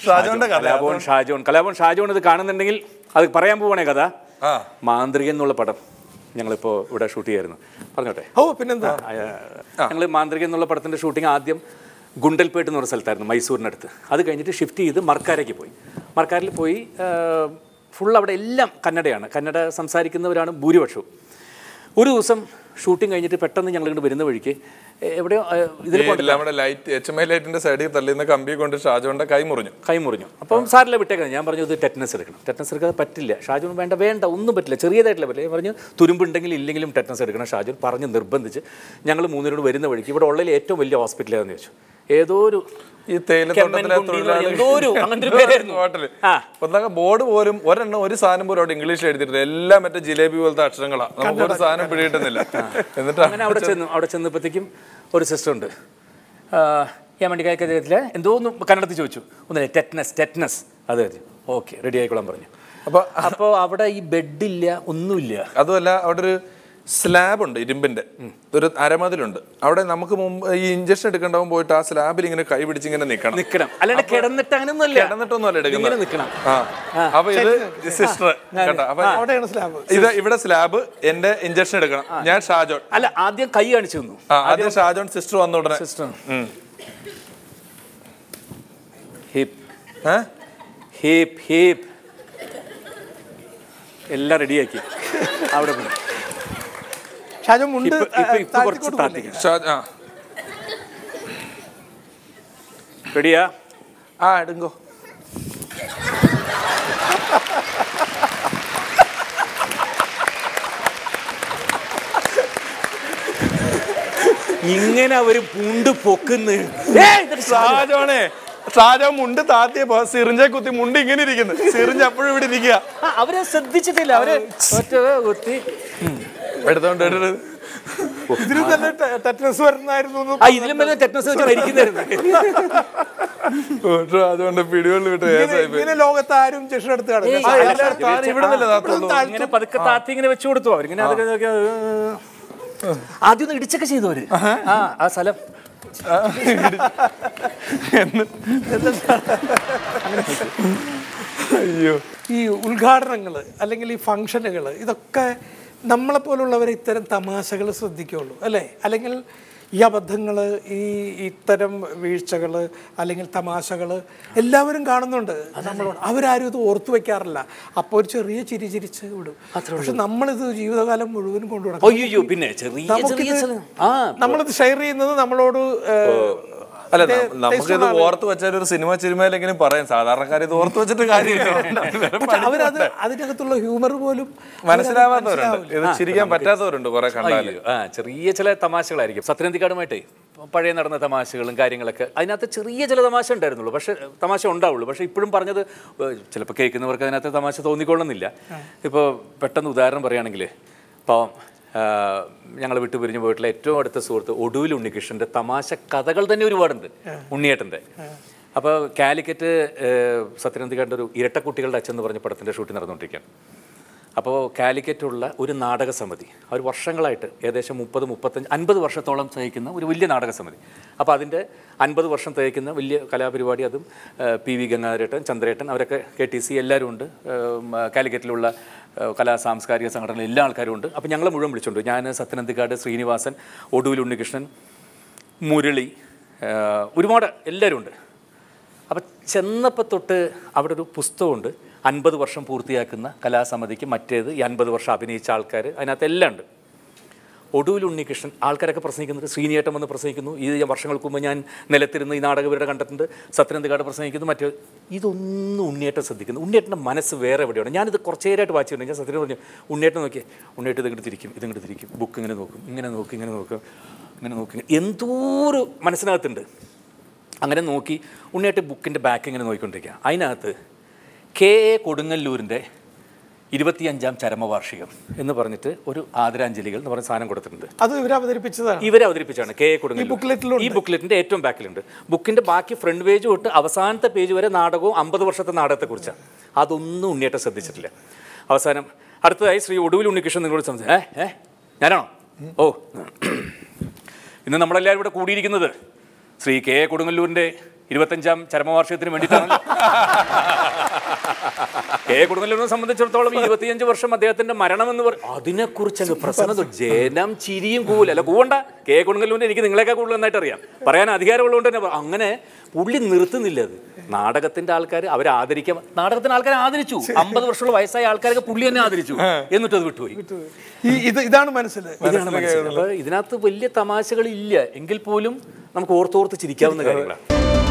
ഷാജോന്റെ കഥ കലാഭവൻ ഷാജോൺ കലാഭവൻ ഷാജോൺ ഇത് കാണുന്നുണ്ടെങ്കിൽ അത് പറയാൻ പോവാണേ കഥ ആ മാന്ത്രികൻ എന്നുള്ള പടം ഞങ്ങളിപ്പോൾ ഇവിടെ ഷൂട്ട് ചെയ്യായിരുന്നു പറഞ്ഞോട്ടെ ഓ പിന്നെന്താ ഞങ്ങൾ മാന്ത്രികൻ എന്നുള്ള പടത്തിൻ്റെ ഷൂട്ടിംഗ് ആദ്യം ഗുണ്ടൽപേട്ട് എന്ന് പറഞ്ഞ സ്ഥലത്തായിരുന്നു മൈസൂരിനടുത്ത് അത് കഴിഞ്ഞിട്ട് ഷിഫ്റ്റ് ചെയ്ത് മർക്കാരയ്ക്ക് പോയി മർക്കാരിൽ പോയി ഫുൾ അവിടെ എല്ലാം കന്നഡയാണ് കന്നഡ സംസാരിക്കുന്നവരാണ് ഭൂരിപക്ഷവും ഒരു ദിവസം ഷൂട്ടിംഗ് കഴിഞ്ഞിട്ട് പെട്ടെന്ന് ഞങ്ങൾ ഇങ്ങോട്ട് വരുന്ന വഴിക്ക് എ- എവിടെയോ ഇതിൽ ഈ നമ്മുടെ ലൈറ്റ് എച്ച് എം ഐ ലൈറ്റിന്റെ സൈഡിൽ തള്ളിയുന്ന കമ്പി കൊണ്ട് ഷാജോന്റെ കൈ മുറിഞ്ഞു കൈ മുറിഞ്ഞു അപ്പം സാറിലെ വിട്ടേക്കണം ഞാൻ പറഞ്ഞു ഇത് ടെറ്റനസ് എടുക്കണം ടെറ്റനസ് എടുക്കാതെ പറ്റില്ല ഷാജുൻ വേണ്ട വേണ്ട ഒന്നും പറ്റില്ല ചെറിയതായിട്ടില്ല പറ്റില്ല ഞാൻ പറഞ്ഞു തുരുമ്പുണ്ടെങ്കിൽ ഇല്ലെങ്കിലും ടെറ്റനസ് എടുക്കണം ഷാജുൻ പറഞ്ഞ് നിർബന്ധിച്ച് ഞങ്ങൾ മൂന്നിനോട് വരുന്ന വഴിക്ക് ഇവിടെ ഉള്ളതിൽ ഏറ്റവും വലിയ ഹോസ്പിറ്റൽ ഏതെന്ന് ചോദിച്ചു ഏതോ ഒരു ഈ തേയിലത്തോട്ടത്തിലെ കെമ്മൻകുണ്ടി എന്ന് തൊഴിലാളി എന്തോ ഒരു അങ്ങനത്തെ ഒരു പേരായിരുന്നു. ഹോട്ടല് ആ. ഒന്നാമെ ബോർഡ് പോലും ഒരെണ്ണം ഒരു സാധനം പോലും അവിടെ ഇംഗ്ലീഷിൽ എഴുതിയിട്ടില്ല എല്ലാം മറ്റേ ജിലേബി പോലത്തെ അക്ഷരങ്ങളാ നമുക്ക് ഒരു സാധനം പിടികിട്ടുന്നില്ല എന്നിട്ട് അങ്ങനെ അവിടെ ചെന്നു അവിടെ ചെന്നപ്പോഴത്തേക്കും ഒരു സിസ്റ്റർ ഉണ്ട് ആ, ഞാൻ വണ്ടിക്കാർക്ക് അദ്ദേഹത്തിൽ എന്തോ ഒന്ന് കന്നഡത്തിൽ ചോദിച്ചു ഒന്നില്ല ടെറ്റ്നസ് ടെറ്റ്നസ് അത് ഓക്കെ റെഡി ആയിക്കോളാൻ പറഞ്ഞു അപ്പൊ അപ്പോൾ അവിടെ ഈ ബെഡില്ല ഒന്നുമില്ല അതുമല്ല അവിടെ ഒരു സ്ലാബ് ഉണ്ട് ഇരുമ്പിന്റെ ഒരു അരമതിലുണ്ട് അവിടെ നമുക്ക് മുമ്പ് ഈ ഇഞ്ചക്ഷൻ എടുക്കണ്ടാവും പോയിട്ട് ആ സ്ലാബിൽ ഇങ്ങനെ കൈ പിടിച്ച് ഇങ്ങനെ നിൽക്കണം നിക്കണം അല്ലാണ്ട് കിടന്നിട്ട് അങ്ങനെയൊന്നുമല്ല കിടന്നിട്ടൊന്നുമല്ല ഇങ്ങനെ എടുക്കുന്നത് നിക്കണം ആ അപ്പൊ ഇത് സിസ്റ്റർ കേട്ടോ അപ്പൊ അവിടെയാണ് സ്ലാബ് ഇത് ഇവിടെ സ്ലാബ് എന്റെ ഇഞ്ചക്ഷൻ എടുക്കണം ഞാൻ ഷാജോൺ അല്ല ആദ്യം കൈ കാണിച്ചു തന്നു ആ ആദ്യം ഷാജോൺ സിസ്റ്റർ വന്ന ഉടനെ സിസ്റ്റർ ഉം. ഹിപ്പ് ഏ? ഹിപ്പ് ഹിപ്പ് എല്ലാം റെഡിയാക്കി അവിടെ പോയി ഷാജു മുണ്ട് ഇപ്പൊ ഇപ്പൊ ഇപ്പൊ താഴ്ത്തി കുറച്ച് കൊടുക്കൂലേ? താത്തിക്കണം ഷാ- ആ. റെഡിയാ ആ എടുങ്കോ ഇങ്ങനെ അവര് പുണ്ട് പൊക്കുന്നു ഷാജോണേ ഷാജോ മുണ്ട് താത്തിയപ്പോ സിറിഞ്ചെ കുത്തി മുണ്ട് ഇങ്ങനെ ഇരിക്കുന്നു സിറിഞ്ച് അപ്പോഴും ഇവിടെ ഇരിക്കുക ആ, അവരെ ശ്രദ്ധിച്ചിട്ടില്ല അവര് ഒറ്റ കുത്തി എടുത്തോണ്ട് എടുത്ത് ഇതിലും നല്ല ടെ- ടെറ്റനസ് വരുന്നായിരുന്നു എന്ന് ആ ഇതിലും വലിയ ടെക്നസ് വെച്ച് മരിക്കുന്നതായിരുന്നു അതുകൊണ്ട് പിടികളിൽ വിട്ട് ഇങ്ങനെ- കേസായി പോയി. ഇങ്ങനെ ലോകത്ത് ആരും ജഷൻ എടുത്ത് കാണില്ല. ഏയ്, ആ, അല്ല, എല്ലാവരും താഴെ ഇവിടെ നിന്നല്ലേ താത്തുള്ളൂ ഇങ്ങനെ പതുക്കെ താത്തി ഇങ്ങനെ വെച്ചു കൊടുത്തു അവരിങ്ങനെ അതൊക്കെ നോക്കി, ഏ, ആദ്യം ഒന്ന് ഇടിച്ചൊക്കെ ചെയ്തു അവര് ആ ആ സ്ഥലം അയ്യോ ഈ ഉദ്ഘാടനങ്ങൾ അല്ലെങ്കിൽ ഈ ഫംഗ്ഷനുകൾ ഇതൊക്കെ നമ്മളെ പോലുള്ളവർ ഇത്തരം തമാശകൾ ശ്രദ്ധിക്കുള്ളൂ അല്ലേ അല്ലെങ്കിൽ ഈ അബദ്ധങ്ങൾ ഈ ഇത്തരം വീഴ്ചകൾ അല്ലെങ്കിൽ തമാശകൾ എല്ലാവരും കാണുന്നുണ്ട് നമ്മളോട് അവരാരും ഇത് ഓർത്തു വെക്കാറില്ല അപ്പോൾ ഒരു ചെറിയ ചിരി ചിരിച്ച് വിടും പക്ഷെ നമ്മളിത് ജീവിതകാലം മുഴുവൻ കൊണ്ടു നടക്കും അയ്യോ പിന്നെ ചെറിയ ചെറിയ നമുക്കിത് ചെറിയ ആ നമ്മളിത് ഷെയർ ചെയ്യുന്നത് നമ്മളോട് ഏഹ്, അല്ല ഇതേ ന- നമുക്കിത് ഓർത്ത് വെച്ചാൽ ഒരു സിനിമ ചിനിമയിലെങ്കിലും പറയാം സാധാരണക്കാർ ഇത് ഓർത്ത് വെച്ചിട്ട് കാര്യമില്ല പക്ഷെ അവരത് അതിനകത്തുള്ള ഹ്യൂമർ പോലും മനസ്സിലാവാത്തവരുണ്ട് ഇത് ചിരിക്കാൻ പറ്റാത്തവരുണ്ട് കുറെ കണ്ടാല് അയ്യോ, ആ ചെറിയ ചില തമാശകളായിരിക്കും സത്യനന്ദിക്കാടുമായിട്ടേ പഴയ നടന്ന തമാശകളും കാര്യങ്ങളൊക്കെ അതിനകത്ത് ചെറിയ ചില തമാശ ഉണ്ടായിരുന്നുള്ളൂ പക്ഷെ തമാശ ഉണ്ടാവുള്ളൂ പക്ഷെ ഇപ്പോഴും പറഞ്ഞത് ചിലപ്പോൾ കേൾക്കുന്നവർക്ക് അതിനകത്ത് തമാശ തോന്നിക്കൊള്ളുന്നില്ല ഇപ്പോൾ പെട്ടെന്ന് ഉദാഹരണം പറയുകയാണെങ്കിൽ പാവം ഞങ്ങൾ വിട്ടു പിരിഞ്ഞു പോയിട്ടുള്ള ഏറ്റവും അടുത്ത സുഹൃത്ത് ഒടുവിൽ ഉണ്ണികൃഷ്ണൻ്റെ തമാശ കഥകൾ തന്നെ ഒരുപാടുണ്ട് ഉണ്ണിയേട്ടൻ്റെ അപ്പോൾ കാലിക്കറ്റ് സത്യനന്ദിക്കാടിൻ്റെ ഒരു ഇരട്ടക്കുട്ടികളുടെ അച്ഛൻ എന്ന് പറഞ്ഞ പടത്തിൻ്റെ ഷൂട്ടിംഗ് നടന്നുകൊണ്ടിരിക്കുകയാണ് അപ്പോൾ കാലിക്കറ്റുള്ള ഒരു നാടക സമിതി അവർ വർഷങ്ങളായിട്ട് ഏകദേശം മുപ്പത് മുപ്പത്തഞ്ച് അൻപത് വർഷത്തോളം തയ്ക്കുന്ന ഒരു വലിയ നാടക സമിതി അപ്പോൾ അതിൻ്റെ അൻപത് വർഷം തയ്ക്കുന്ന വലിയ കലാപരിപാടി അതും ആ, പി വി ഗംഗാധരേട്ടൻ ചന്ദ്രേട്ടൻ അവരൊക്കെ കെ ടി സി എല്ലാവരും ഉണ്ട് ഉം, ആ, കാലിക്കറ്റിലുള്ള ആ, കലാ സാംസ്കാരിക സംഘടനയിൽ എല്ലാ ആൾക്കാരും ഉണ്ട് അപ്പോൾ ഞങ്ങളെ മുഴുവൻ വിളിച്ചുകൊണ്ട് ഞാൻ സത്യനന്ദിക്കാട് ശ്രീനിവാസൻ ഒടുവിൽ ഉണ്ണികൃഷ്ണൻ മുരളി ആ, ഒരുപാട് എല്ലാവരും ഉണ്ട് അപ്പം ചെന്നപ്പോൾ തൊട്ട് അവിടെ ഒരു പുസ്തകമുണ്ട് അൻപത് വർഷം പൂർത്തിയാക്കുന്ന കലാസമിതിക്ക് മറ്റേത് ഈ അൻപത് വർഷം അഭിനയിച്ച ആൾക്കാർ അതിനകത്ത് എല്ലാം ഉണ്ട് ഒടുവിൽ ഉണ്ണികൃഷ്ണൻ ആൾക്കാരൊക്കെ പ്രസംഗിക്കുന്നുണ്ട് ശ്രീനിയേട്ടൻ വന്ന് പ്രസംഗിക്കുന്നു ഇത് ഞാൻ വർഷങ്ങൾക്ക് മുമ്പ് ഞാൻ നിലത്തിരുന്ന് ഈ നാടകവരുടെ കണ്ടിട്ടുണ്ട് സത്യനന്ദിക്കാട് പ്രസംഗിക്കുന്നു മറ്റേ ഇതൊന്നും ഉണ്ണിയേട്ടൻ ശ്രദ്ധിക്കുന്നു ഉണ്ണിയേട്ടൻ്റെ മനസ്സ് വേറെ എവിടെയാണ് ഞാനിത് കുറച്ച് നേരമായിട്ട് വായിച്ചിട്ടുണ്ട് ഞാൻ സത്യത്തിൽ പറഞ്ഞു ഉണ്ണിയേട്ടൻ നോക്കിയേ ഉണ്ണിയേട്ടൻ ഇതിങ്ങോട്ട് തിരിക്കും ഇതിങ്ങോട്ട് തിരിക്കും ബുക്ക് ഇങ്ങനെ നോക്കും ഇങ്ങനെ നോക്കും ഇങ്ങനെ നോക്കും ഇങ്ങനെ നോക്കും എന്തോ ഒരു മനസ്സിനകത്തുണ്ട് അങ്ങനെ നോക്കി ഉണ്ണിയായിട്ട് ബുക്കിൻ്റെ ബാക്ക് ഇങ്ങനെ നോക്കിക്കൊണ്ടിരിക്കുക അതിനകത്ത് കെ എ കൊടുങ്ങല്ലൂരിൻ്റെ ഇരുപത്തിയഞ്ചാം ചരമവാർഷികം എന്ന് പറഞ്ഞിട്ട് ഒരു ആദരാഞ്ജലികൾ എന്ന് പറഞ്ഞ സാധനം കൊടുത്തിട്ടുണ്ട് അത് ഇവർ അവതരിപ്പിച്ചതാണ് ഇവരെ അവതരിപ്പിച്ചാണ് കെ എ കൊടുങ്ങല്ലൂർ bookletലും ഈ ബുക്ക്ലെറ്റിന്റെ ഏറ്റവും ബാക്കിലുണ്ട് ബുക്കിന്റെ ബാക്കി ഫ്രണ്ട് പേജ് തൊട്ട് അവസാനത്തെ പേജ് വരെ നാടകവും അമ്പത് വർഷത്തെ നാടകത്തെക്കുറിച്ചാണ് അതൊന്നും ഉണ്ണിയേട്ടൻ ശ്രദ്ധിച്ചിട്ടില്ല അവസാനം അടുത്തതായി ശ്രീ ഒടുവിൽ ഉണ്ണികൃഷ്ണൻ നിങ്ങളോട് സംസാരിച്ചു ഏ ഏ ഞാനാണോ ഓ ഇന്ന് നമ്മളെല്ലാവരും ഇവിടെ കൂടിയിരിക്കുന്നത് ശ്രീ കെ എ കൊടുങ്ങല്ലൂരിൻ്റെ ഇരുപത്തഞ്ചാം ചരമവാർഷികത്തിന് വേണ്ടിയിട്ടാണ് കെ കൊടുങ്ങല്ലൂരിനെ സംബന്ധിച്ചിടത്തോളം ഇരുപത്തിയഞ്ച് വർഷം അദ്ദേഹത്തിന്റെ മരണം എന്ന് പറയും അതിനെക്കുറിച്ച് അങ്ങ് പ്രസന്നത ജനം ചിരിയും കൂല അല്ല കൂവണ്ട കെ കൊടുങ്ങല്ലൂരിനെ എനിക്ക് നിങ്ങളെക്കാൾ കൂടുതൽ നന്നായിട്ട് അറിയാം പറയാൻ അധികാരമുള്ളതുകൊണ്ട് തന്നെ പറ- അങ്ങനെ പുള്ളി നിർത്തുന്നില്ല അത് നാടകത്തിന്റെ ആൾക്കാർ അവരെ ആദരിക്കാൻ നാടകത്തിന്റെ ആൾക്കാരെ ആദരിച്ചു അമ്പത് വർഷമുള്ള വയസ്സായ ആൾക്കാരൊക്കെ പുള്ളി തന്നെ ആദരിച്ചു എന്നിട്ട് അത് വിട്ടുപോയി ഈ ഇത് ഇതാണ് മനസ്സിൽ ഇതാണ് മനസ്സിലായത് അപ്പൊ ഇതിനകത്ത് വലിയ തമാശകൾ ഇല്ല എങ്കിൽ പോലും നമുക്ക് ഓർത്തോർത്ത് ചിരിക്കാവുന്ന കാര്യങ്ങളാണ്